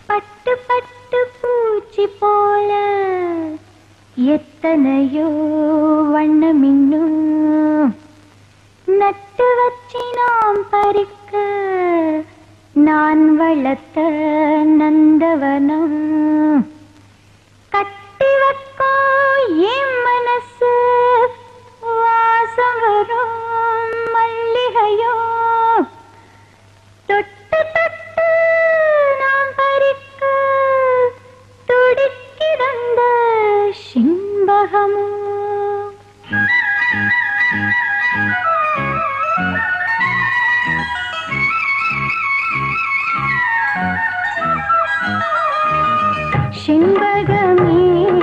பட்டு பட்டு பூச்சி போல எத்தனையோ வண்ணமின்னும் நட்டு வச்சி நாம் பறிக்க நான் வளர்த்த நந்தவனம் கட்டி வைக்கோ என் மனசு வாசம் வரும் மல்லிகையோ தொட்டு தொட்டு நாம் பறிக்க துடிக்கிறந்த சிம்பகமோ சிம்பகமே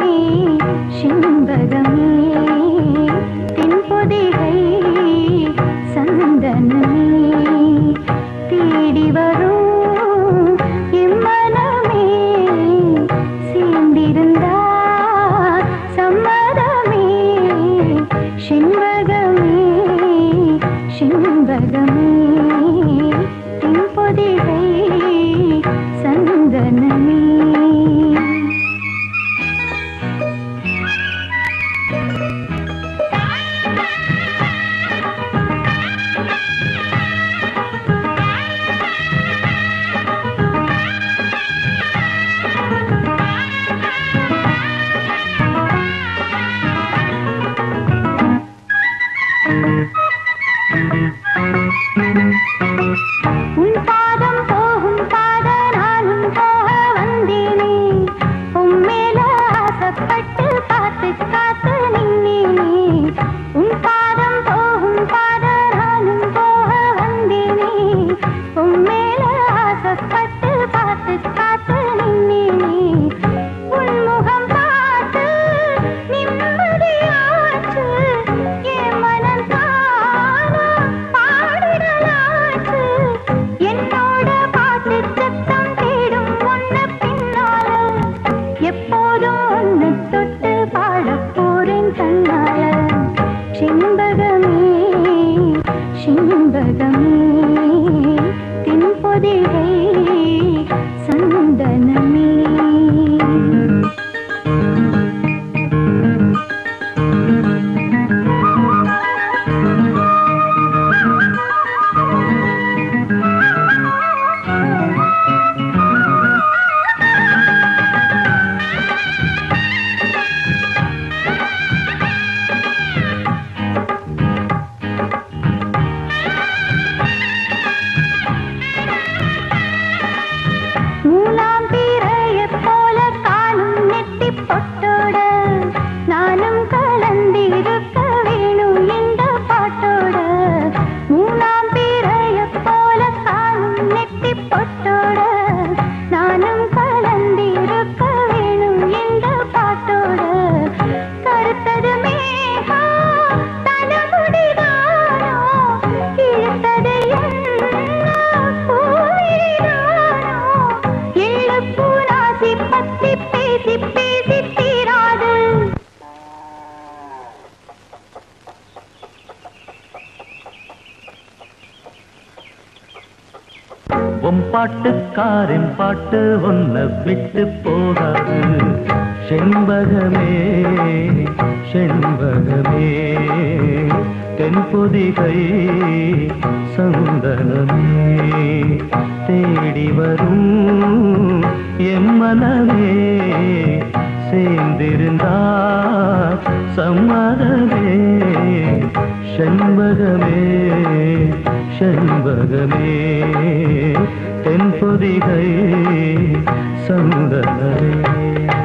சிம்பகமே தென்பொதிகை சந்தனமே தேடி வரும் எம்மனமே சேர்ந்திருந்தா சம்மதமே சிம்பகமே சிம்பகமே தென்பொதிகை சந்தனமே உன் பாதம் போகும் பாத நானும் போக வந்தேனே உன் மேல ஆசைப்பட்டு பார்த்து காத்து நின்னேனே உன் பாதம் போகும் பாத நானும் போக வந்தேனே உன் மேல ஆசைப்பட்டு பார்த்து காத்து நின்னேனே உன் முகம் பார்த்து நிம்மதியாச்சு என் மனம் தானா பாடிடலாச்சு என்னோட பாட்டு சத்தம் தேடும் ஒன்ன பின்னால எப்போதும் ஒன்னு தொட்டு பாடப் போறேன் கண்ணால சிம்பகமே சிம்பகமே தென்பொதிகை சந்தனமே மூலாம் பிறையைப் போல காலும் நெட்டிப் பொட்டோட நானும் கலந்திருக்க வேணும் இந்த பாட்டோட மூலாம் பிறையைப் போல காலும் நெட்டிப் பொட்டோட நானும் கலந்திருக்க வேணும் இந்த பாட்டோட கருத்தது மேகம் தலைமுடிதானோ இழுத்தது என்ன பூவிதானோ எழுப்பு ராசி பத்தி பேசி பேசி தீராது உன் பாட்டுக்காரன் பாட்டு உன்னை விட்டு போகாது செண்பகமே செண்பகமே தென்பொதிகை சந்தனமே தேடி வரும் எம்மனமே சேர்ந்திருந்தா சம்மதமே செண்பகமே செண்பகமே தென்பொதிகை சந்தனமே